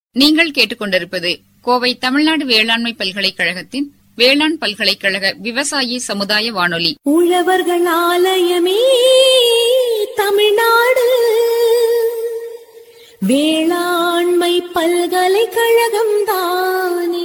நீங்கள் கேட்டுக்கொண்டிருப்பது கோவை தமிழ்நாடு வேளாண்மை பல்கலைக்கழகத்தின் வேளாண் பல்கலைக்கழக விவசாயி சமுதாய வானொலி உழவர்கள் ஆலயமே தமிழ்நாடு வேளாண்மை பல்கலைக்கழகம் தானே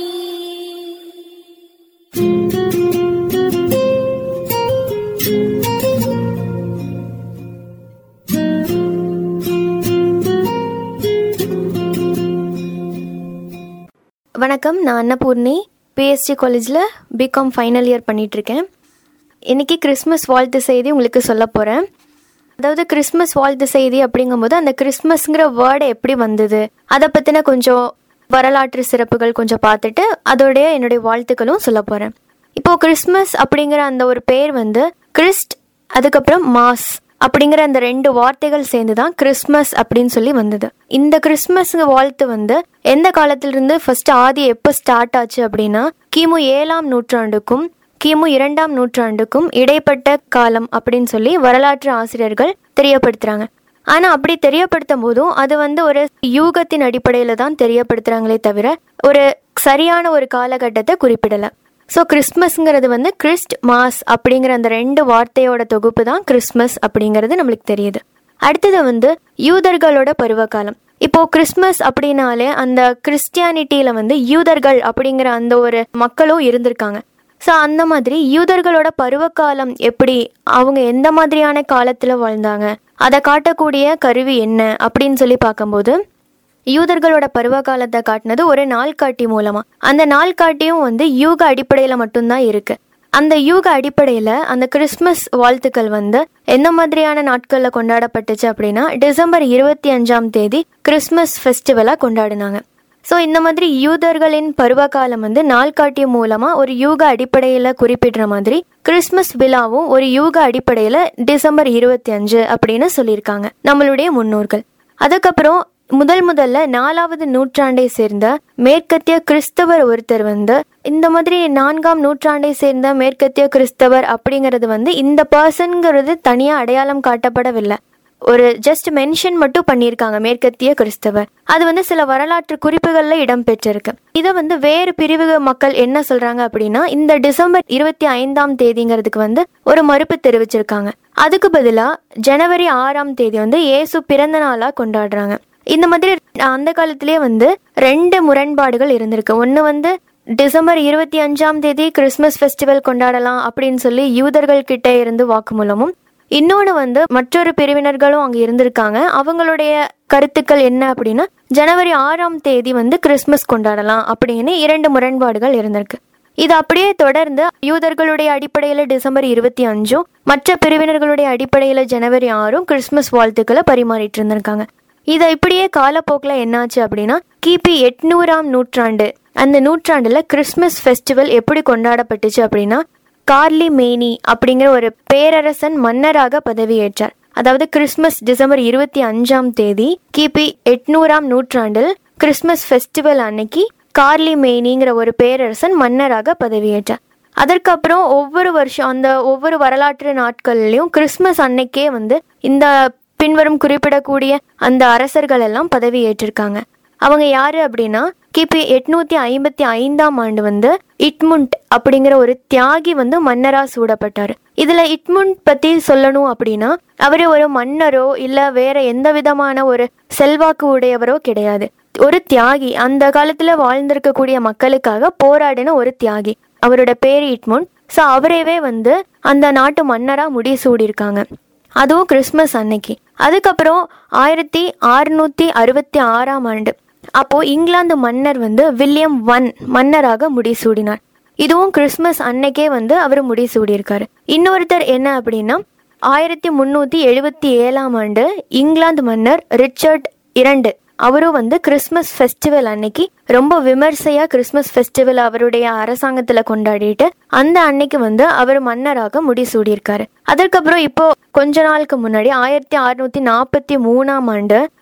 வணக்கம் நான் அன்னபூர்ணி பிஎஸ்டி காலேஜில் பிகாம் ஃபைனல் இயர் பண்ணிகிட்ருக்கேன் இன்றைக்கி கிறிஸ்மஸ் வாழ்த்து செய்தி உங்களுக்கு சொல்ல போகிறேன் அதாவது கிறிஸ்மஸ் வாழ்த்து செய்தி அப்படிங்கும்போது அந்த கிறிஸ்மஸ்ங்கிற வேர்டு எப்படி வந்தது அதை பற்றின கொஞ்சம் வரலாற்று சிறப்புகள் கொஞ்சம் பார்த்துட்டு அதோடைய என்னுடைய வாழ்த்துக்களும் சொல்ல போகிறேன் இப்போது கிறிஸ்மஸ் அப்படிங்கிற அந்த ஒரு பேர் வந்து கிறிஸ்ட் அதுக்கப்புறம் மாஸ் அப்படிங்கிற அந்த ரெண்டு வார்த்தைகள் சேர்ந்து தான் கிறிஸ்மஸ் அப்படின்னு சொல்லி வந்தது இந்த கிறிஸ்மஸ் வாழ்த்து வந்து எந்த காலத்திலிருந்து ஃபர்ஸ்ட் ஆதி எப்போ ஸ்டார்ட் ஆச்சு அப்படின்னா கிமு ஏழாம் நூற்றாண்டுக்கும் கிமு இரண்டாம் நூற்றாண்டுக்கும் இடைப்பட்ட காலம் அப்படின்னு சொல்லி வரலாற்று ஆசிரியர்கள் தெரியப்படுத்துறாங்க ஆனா அப்படி தெரியப்படுத்தும் போதும் அது வந்து ஒரு யூகத்தின் அடிப்படையில தான் தெரியப்படுத்துறாங்களே தவிர ஒரு சரியான ஒரு காலகட்டத்தை குறிப்பிடல ஸோ கிறிஸ்மஸ்ங்கிறது வந்து கிறிஸ்ட் மாஸ் அப்படிங்கிற அந்த ரெண்டு வார்த்தையோட தொகுப்பு தான் கிறிஸ்மஸ் அப்படிங்கிறது நம்மளுக்கு தெரியுது அடுத்தது வந்து யூதர்களோட பருவகாலம் இப்போ கிறிஸ்மஸ் அப்படின்னாலே அந்த கிறிஸ்டியானிட்டியில வந்து யூதர்கள் அப்படிங்கிற அந்த ஒரு மக்களும் இருந்திருக்காங்க ஸோ அந்த மாதிரி யூதர்களோட பருவகாலம் எப்படி அவங்க எந்த மாதிரியான காலத்தில் வாழ்ந்தாங்க அதை காட்டக்கூடிய கருவி என்ன அப்படின்னு சொல்லி பார்க்கும்போது யூதர்களோட பருவ காலத்தை காட்டினது ஒரு நாள்காட்டி மூலமா அந்த நாள்காட்டியும் வந்து யூக அடிப்படையில மட்டும்தான் இருக்கு அந்த யூக அடிப்படையில அந்த கிறிஸ்மஸ் வாழ்த்துக்கள் வந்து எந்த மாதிரியான நாட்கள்ல கொண்டாடப்பட்டுச்சு அப்படின்னா டிசம்பர் இருபத்தி அஞ்சாம் தேதி கிறிஸ்மஸ் ஃபெஸ்டிவலா கொண்டாடினாங்க ஸோ இந்த மாதிரி யூதர்களின் பருவகாலம் வந்து நாள்காட்டி மூலமா ஒரு யூக அடிப்படையில குறிப்பிடுற மாதிரி கிறிஸ்மஸ் விழாவும் ஒரு யூக அடிப்படையில டிசம்பர் இருபத்தி அஞ்சு அப்படின்னு சொல்லியிருக்காங்க நம்மளுடைய முன்னோர்கள் அதுக்கப்புறம் முதல் முதல்ல நாலாவது நூற்றாண்டை சேர்ந்த மேற்கத்திய கிறிஸ்தவர் ஒருத்தர் வந்து இந்த மாதிரி நான்காம் நூற்றாண்டை சேர்ந்த மேற்கத்திய கிறிஸ்தவர் அப்படிங்கிறது வந்து இந்த பர்சன்ங்கிறது தனியா அடையாளம் காட்டப்படவில்லை ஒரு ஜஸ்ட் மென்ஷன் மட்டும் பண்ணியிருக்காங்க மேற்கத்திய கிறிஸ்தவர் அது வந்து சில வரலாற்று குறிப்புகள்ல இடம் பெற்றிருக்கு இதை வந்து வேறு பிரிவு மக்கள் என்ன சொல்றாங்க அப்படின்னா இந்த டிசம்பர் இருபத்தி ஐந்தாம் தேதிங்கிறதுக்கு வந்து ஒரு மறுப்பு தெரிவிச்சிருக்காங்க அதுக்கு பதிலா ஜனவரி ஆறாம் தேதி வந்து இயேசு பிறந்த நாளா கொண்டாடுறாங்க இந்த மாதிரி அந்த காலத்திலேயே வந்து ரெண்டு முரண்பாடுகள் இருந்திருக்கு ஒன்று வந்து டிசம்பர் இருபத்தி அஞ்சாம் தேதி கிறிஸ்மஸ் ஃபெஸ்டிவல் கொண்டாடலாம் அப்படின்னு சொல்லி யூதர்கள் கிட்ட இருந்து வாக்குமூலமும் இன்னொன்று வந்து மற்றொரு பிரிவினர்களும் அங்கே இருந்திருக்காங்க அவங்களுடைய கருத்துக்கள் என்ன அப்படின்னா ஜனவரி ஆறாம் தேதி வந்து கிறிஸ்மஸ் கொண்டாடலாம் அப்படின்னு இரண்டு முரண்பாடுகள் இருந்திருக்கு இது அப்படியே தொடர்ந்து யூதர்களுடைய அடிப்படையில் டிசம்பர் இருபத்தி அஞ்சும் மற்ற பிரிவினர்களுடைய அடிப்படையில் ஜனவரி ஆறும் கிறிஸ்மஸ் வாழ்த்துக்களை பரிமாறிட்டு இருந்திருக்காங்க இதை இப்படியே காலப்போக்கில் என்னாச்சு அப்படின்னா கிபி எட்நூறாம் நூற்றாண்டு அந்த நூற்றாண்டுல கிறிஸ்மஸ் ஃபெஸ்டிவல் எப்படி கொண்டாடப்பட்டுச்சு அப்படின்னா கார்லி மேனி அப்படிங்கிற ஒரு பேரரசன் மன்னராக பதவியேற்றார் அதாவது கிறிஸ்மஸ் டிசம்பர் இருபத்தி அஞ்சாம் தேதி கிபி எட்நூறாம் நூற்றாண்டில் கிறிஸ்மஸ் ஃபெஸ்டிவல் அன்னைக்கு கார்லி மேனிங்கிற ஒரு பேரரசன் மன்னராக பதவியேற்றார் அதற்கப்புறம் ஒவ்வொரு வருஷம் அந்த ஒவ்வொரு வரலாற்று நாட்கள்லையும் கிறிஸ்மஸ் அன்னைக்கே வந்து இந்த பின்வரும் குறிப்பிடக்கூடிய அந்த அரசர்கள் எல்லாம் பதவி ஏற்றிருக்காங்க அவங்க யாரு அப்படின்னா கிபி எட்நூத்தி ஐம்பத்தி ஐந்தாம் ஆண்டு வந்து இட்முண்ட் அப்படிங்கிற ஒரு தியாகி வந்து மன்னரா சூடப்பட்டாரு இதுல இட்முண்ட் பத்தி சொல்லணும் அப்படின்னா அவரு ஒரு மன்னரோ இல்ல வேற எந்த விதமான ஒரு செல்வாக்கு உடையவரோ கிடையாது ஒரு தியாகி அந்த காலத்துல வாழ்ந்திருக்கக்கூடிய மக்களுக்காக போராடின ஒரு தியாகி அவரோட பேர் இட்முண்ட் ஸோ அவரேவே வந்து அந்த நாட்டு மன்னரா முடிசூடியிருக்காங்க அதுவும் கிறிஸ்மஸ் அன்னைக்கு அதுக்கப்புறம் ஆயிரத்தி அறுநூத்தி அறுபத்தி ஆறாம் ஆண்டு அப்போ இங்கிலாந்து மன்னர் வந்து வில்லியம் ஒன் மன்னராக முடிசூடினார் இதுவும் கிறிஸ்மஸ் அன்னைக்கே வந்து அவர் முடிசூடியிருக்காரு இன்னொருத்தர் என்ன அப்படின்னா ஆயிரத்தி முன்னூத்தி எழுபத்தி ஏழாம் ஆண்டு இங்கிலாந்து மன்னர் ரிச்சர்ட் இரண்டு அவரும் வந்து கிறிஸ்மஸ் ஃபெஸ்டிவல் அன்னைக்கு ரொம்ப விமர்சையா கிறிஸ்மஸ் ஃபெஸ்டிவல் அவருடைய அரசாங்கத்துல கொண்டாடிட்டு அந்த அன்னைக்கு வந்து அவர் மன்னராக முடிசூடியிருக்காரு அதற்கப்புறம் இப்போ கொஞ்ச நாளுக்கு முன்னாடி ஆயிரத்தி அறுநூத்தி நாற்பத்தி மூணாம் ஆண்டு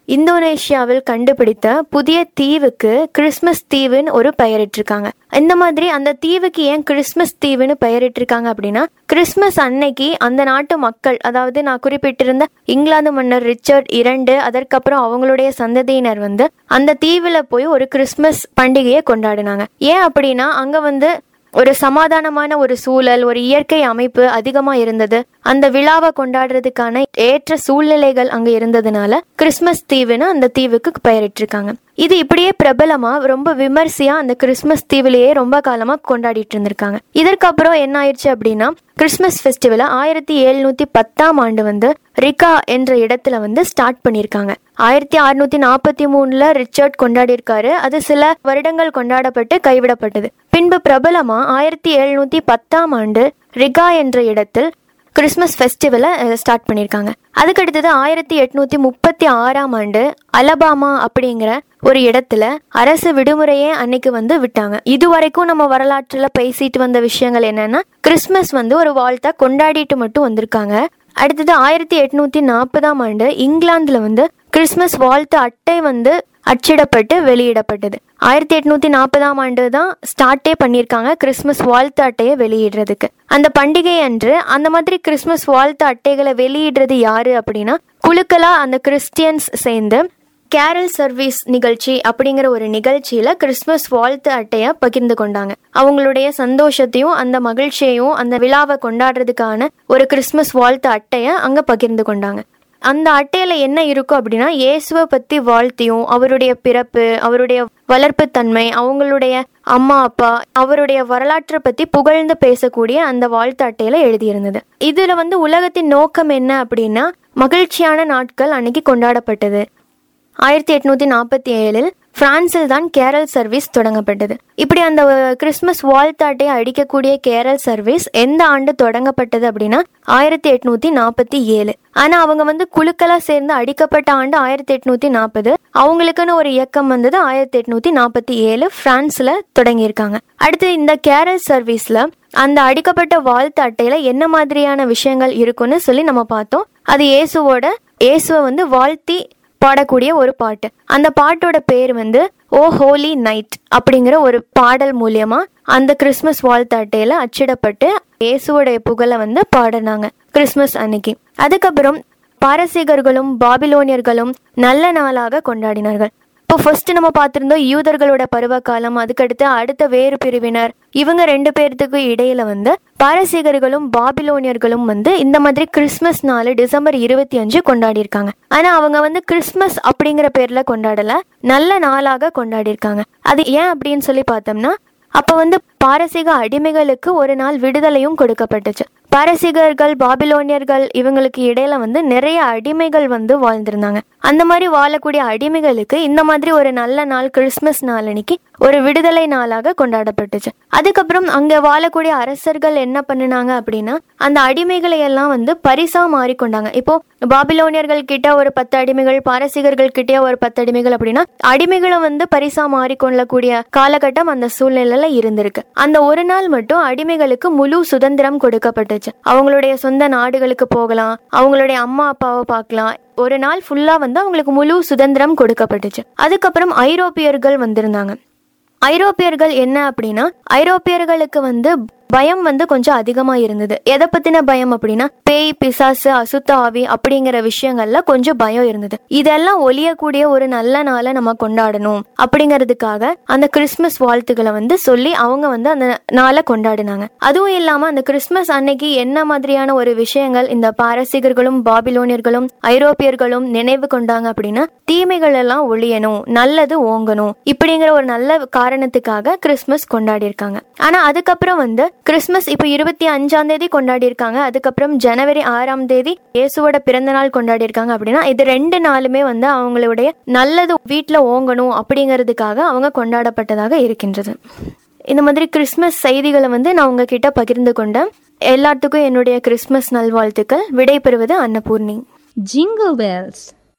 இந்தோனேஷியாவில் கண்டுபிடித்த புதிய தீவுக்கு கிறிஸ்மஸ் தீவுன்னு ஒரு பெயரிட்டிருக்காங்க இந்த மாதிரி அந்த தீவுக்கு ஏன் கிறிஸ்மஸ் தீவுன்னு பெயரிட்டிருக்காங்க அப்படின்னா கிறிஸ்மஸ் அன்னைக்கு அந்த நாட்டு மக்கள் அதாவது நான் குறிப்பிட்டிருந்த இங்கிலாந்து மன்னர் ரிச்சர்ட் இரண்டு அதற்கப்புறம் அவங்களுடைய சந்ததியினர் வந்து அந்த தீவுல போய் ஒரு கிறிஸ்மஸ் பண்டிகையை கொண்டாடினாங்க ஏன் அப்படின்னா அங்க வந்து ஒரு சமாதானமான ஒரு சூழல் ஒரு இயற்கை அமைப்பு அதிகமா இருந்தது அந்த விழாவை கொண்டாடுறதுக்கான ஏற்ற சூழ்நிலைகள் அங்க இருந்ததுனால கிறிஸ்மஸ் தீவுன்னு அந்த தீவுக்கு பெயரிட்டிருக்காங்க இது இப்படியே பிரபலமா ரொம்ப விமர்சையா அந்த கிறிஸ்மஸ் தீவிலேயே ரொம்ப காலமா கொண்டாடிட்டு இருந்திருக்காங்க இதற்கப்புறம் என்ன ஆயிடுச்சு அப்படின்னா கிறிஸ்மஸ் ஃபெஸ்டிவலை ஆயிரத்தி எழுநூத்தி பத்தாம் ஆண்டு வந்து ரிகா என்ற இடத்துல வந்து ஸ்டார்ட் பண்ணியிருக்காங்க ஆயிரத்தி அறுநூத்தி நாற்பத்தி மூணுல ரிச்சர்ட் கொண்டாடி இருக்காரு அது சில வருடங்கள் கொண்டாடப்பட்டு கைவிடப்பட்டது பின்பு பிரபலமா ஆயிரத்தி எழுநூத்தி பத்தாம் ஆண்டு ரிகா என்ற இடத்தில் கிறிஸ்மஸ் ஃபெஸ்டிவலை ஸ்டார்ட் பண்ணியிருக்காங்க அதுக்கடுத்தது ஆயிரத்தி எட்நூத்தி முப்பத்தி ஆறாம் ஆண்டு அலபாமா அப்படிங்கிற ஒரு இடத்துல அரசு விடுமுறையே அன்னைக்கு வந்து விட்டாங்க இது வரைக்கும் நம்ம வரலாற்றுல பேசிட்டு வந்த விஷயங்கள் என்னன்னா கிறிஸ்மஸ் வந்து ஒரு வாழ்த்தா கொண்டாடிட்டு மட்டும் வந்திருக்காங்க அடுத்தது ஆயிரத்தி எட்நூத்தி நாற்பதாம் ஆண்டு இங்கிலாந்துல வந்து கிறிஸ்மஸ் வாழ்த்து அட்டை வந்து அச்சிடப்பட்டு வெளியிடப்பட்டது ஆயிரத்தி எட்நூத்தி நாற்பதாம் ஆண்டு தான் ஸ்டார்ட்டே பண்ணியிருக்காங்க கிறிஸ்மஸ் வாழ்த்து அட்டையை வெளியிடுறதுக்கு அந்த பண்டிகை அன்று அந்த மாதிரி கிறிஸ்மஸ் வாழ்த்து அட்டைகளை வெளியிடுறது யாரு அப்படின்னா குழுக்களா அந்த கிறிஸ்டியன்ஸ் சேர்ந்து கேரல் சர்வீஸ் நிகழ்ச்சி அப்படிங்கிற ஒரு நிகழ்ச்சியில கிறிஸ்மஸ் வாழ்த்து அட்டைய பகிர்ந்து கொண்டாங்க அவங்களுடைய சந்தோஷத்தையும் அந்த மகிழ்ச்சியையும் அந்த விழாவை கொண்டாடுறதுக்கான ஒரு கிறிஸ்மஸ் வாழ்த்து அட்டைய அங்க பகிர்ந்து கொண்டாங்க அந்த அட்டையில என்ன இருக்கும் அப்படின்னா இயேசுவை பத்தி வாழ்த்தியும் அவருடைய பிறப்பு அவருடைய வளர்ப்பு தன்மை அவங்களுடைய அம்மா அப்பா அவருடைய வரலாற்றை பத்தி புகழ்ந்து பேசக்கூடிய அந்த வாழ்த்து அட்டையில எழுதியிருந்தது இதுல வந்து உலகத்தின் நோக்கம் என்ன அப்படின்னா மகிழ்ச்சியான நாட்கள் அன்னைக்கு கொண்டாடப்பட்டது ஆயிரத்தி எட்நூத்தி நாற்பத்தி ஏழில் பிரான்சில் தான் கேரல் சர்வீஸ் தொடங்கப்பட்டது இப்படி அந்த கிறிஸ்மஸ் வாழ்த்தாட்டை அடிக்கக்கூடிய கேரல் சர்வீஸ் எந்த ஆண்டு தொடங்கப்பட்டது அப்படின்னா ஆயிரத்தி எட்நூத்தி நாற்பத்தி ஏழு ஆனா அவங்க வந்து குழுக்களா சேர்ந்து அடிக்கப்பட்ட ஆண்டு ஆயிரத்தி எட்நூத்தி நாற்பது அவங்களுக்குன்னு ஒரு இயக்கம் வந்தது ஆயிரத்தி எட்நூத்தி நாற்பத்தி ஏழு பிரான்ஸ்ல தொடங்கியிருக்காங்க அடுத்து இந்த கேரல் சர்வீஸ்ல அந்த அடிக்கப்பட்ட வாழ்த்து அட்டையில என்ன மாதிரியான விஷயங்கள் இருக்குன்னு சொல்லி நம்ம பார்த்தோம் அது இயேசுவோட இயேசுவை வந்து வாழ்த்தி பாடக்கூடிய ஒரு பாட்டு அந்த பாட்டோட பேர் வந்து ஓ ஹோலி நைட் அப்படிங்கிற ஒரு பாடல் மூலியமா அந்த கிறிஸ்மஸ் வாழ்த்து அட்டையில அச்சிடப்பட்டு இயேசுவோடைய புகழை வந்து பாடினாங்க கிறிஸ்மஸ் அன்னைக்கு அதுக்கப்புறம் பாரசீகர்களும் பாபிலோனியர்களும் நல்ல நாளாக கொண்டாடினார்கள் இப்போ ஃபர்ஸ்ட் நம்ம பார்த்திருந்தோம் யூதர்களோட பருவ காலம் அதுக்கடுத்து அடுத்த வேறு பிரிவினர் இவங்க ரெண்டு பேர்த்துக்கு இடையில வந்து பாரசீகர்களும் பாபிலோனியர்களும் வந்து இந்த மாதிரி கிறிஸ்மஸ் நாள் டிசம்பர் இருபத்தி அஞ்சு கொண்டாடி இருக்காங்க ஆனா அவங்க வந்து கிறிஸ்மஸ் அப்படிங்கிற பேர்ல கொண்டாடல நல்ல நாளாக கொண்டாடி இருக்காங்க அது ஏன் அப்படின்னு சொல்லி பார்த்தோம்னா அப்ப வந்து பாரசீக அடிமைகளுக்கு ஒரு நாள் விடுதலையும் கொடுக்கப்பட்டுச்சு பாரசீகர்கள் பாபிலோனியர்கள் இவங்களுக்கு இடையில வந்து நிறைய அடிமைகள் வந்து வாழ்ந்திருந்தாங்க அந்த மாதிரி வாழக்கூடிய அடிமைகளுக்கு இந்த மாதிரி ஒரு நல்ல நாள் கிறிஸ்மஸ் நாள் அன்னைக்கு ஒரு விடுதலை நாளாக கொண்டாடப்பட்டுச்சு அதுக்கப்புறம் அங்க வாழக்கூடிய அரசர்கள் என்ன பண்ணினாங்க அப்படின்னா அந்த அடிமைகளை எல்லாம் வந்து பரிசா மாறிக்கொண்டாங்க இப்போ பாபிலோனியர்கள் கிட்ட ஒரு பத்து அடிமைகள் பாரசீகர்கள் கிட்டே ஒரு பத்து அடிமைகள் அப்படின்னா அடிமைகளை வந்து பரிசா மாறிக்கொள்ளக்கூடிய காலகட்டம் அந்த சூழ்நிலையில இருந்திருக்கு அந்த ஒரு நாள் மட்டும் அடிமைகளுக்கு முழு சுதந்திரம் கொடுக்கப்பட்டுச்சு அவங்களுடைய சொந்த நாடுகளுக்கு போகலாம் அவங்களுடைய அம்மா அப்பாவை பார்க்கலாம் ஒரு நாள் ஃபுல்லா வந்து அவங்களுக்கு முழு சுதந்திரம் கொடுக்கப்பட்டுச்சு அதுக்கப்புறம் ஐரோப்பியர்கள் வந்திருந்தாங்க ஐரோப்பியர்கள் என்ன அப்படின்னா ஐரோப்பியர்களுக்கு வந்து பயம் வந்து கொஞ்சம் அதிகமா இருந்தது எதை பத்தின பயம் அப்படின்னா பேய் பிசாசு அசுத்த ஆவி அப்படிங்கிற விஷயங்கள்ல கொஞ்சம் பயம் இருந்தது இதெல்லாம் ஒழியக்கூடிய ஒரு நல்ல நாளை நம்ம கொண்டாடணும் அப்படிங்கிறதுக்காக அந்த கிறிஸ்மஸ் வாழ்த்துக்களை வந்து சொல்லி அவங்க வந்து அந்த நாளை கொண்டாடினாங்க அதுவும் இல்லாம அந்த கிறிஸ்மஸ் அன்னைக்கு என்ன மாதிரியான ஒரு விஷயங்கள் இந்த பாரசீகர்களும் பாபிலோனியர்களும் ஐரோப்பியர்களும் நினைவு கொண்டாங்க அப்படின்னா தீமைகள் எல்லாம் ஒழியணும் நல்லது ஓங்கணும் இப்படிங்கிற ஒரு நல்ல காரணத்துக்காக கிறிஸ்மஸ் கொண்டாடி இருக்காங்க ஆனா அதுக்கப்புறம் வந்து கிறிஸ்மஸ் இப்போ இருபத்தி அஞ்சாம் தேதி கொண்டாடி இருக்காங்க அதுக்கப்புறம் ஜனவரி ஆறாம் தேதி இயேசுவோட பிறந்த நாள் கொண்டாடி இருக்காங்க அப்படின்னா இது ரெண்டு நாளுமே வந்து அவங்களுடைய நல்லது வீட்டில் ஓங்கணும் அப்படிங்கிறதுக்காக அவங்க கொண்டாடப்பட்டதாக இருக்கின்றது இந்த மாதிரி கிறிஸ்மஸ் செய்திகளை வந்து நான் உங்ககிட்ட பகிர்ந்து கொண்டேன் எல்லாத்துக்கும் என்னுடைய கிறிஸ்மஸ் நல்வாழ்த்துக்கள் விடைபெறுவது Annapoorani Jingle bells.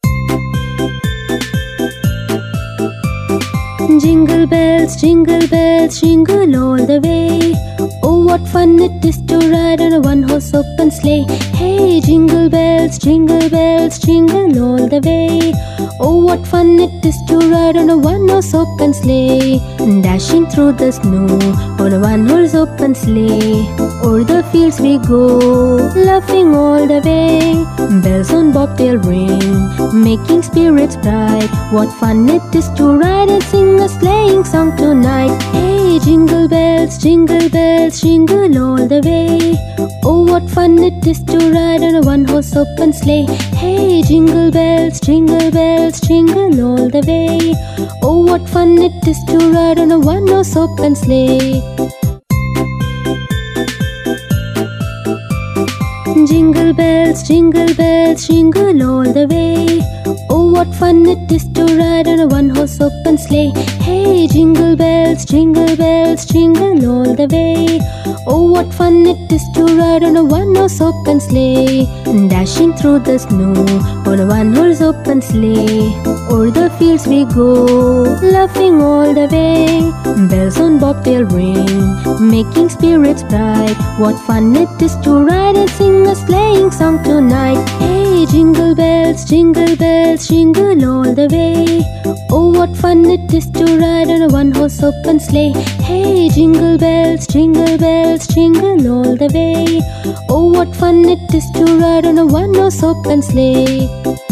Jingle bells, jingle bells, jingle all the way. Oh, what fun it is to ride on a one horse open sleigh. Hey, jingle bells, jingle bells, jingle all the way. Oh, what fun it is to ride on a one-horse open sleigh, dashing through the snow on a one-horse open sleigh. O'er the fields we go, laughing all the way. Bells on bobtail ring, making spirits bright. What fun it is to ride and sing a sleighing song tonight. Hey, jingle bells, jingle bells, jingle all the way. Oh, what fun it is to ride on a one-horse open sleigh. Hey, jingle bells, jingle bells, jingle all the way. Oh, what fun it is to ride on a one-horse open sleigh. Jingle bells, jingle bells, jingle all the way. Oh, what fun it is to ride on a one horse open sleigh. Hey, jingle bells, jingle bells, jingle all the way. Oh, what fun it is to ride on a one horse open sleigh. Dashing through the snow on a one horse open sleigh. O'er the fields we go, laughing all the way. Bells on bobtail ring, making spirits bright. What fun it is to ride and sing a sleighing song tonight. Hey, jingle bells, jingle bells, jingle all the way. Oh, what fun it is to ride on a one horse open sleigh. Hey, jingle bells, jingle bells, jingle all the way. Oh, what fun it is to ride on a one horse open sleigh.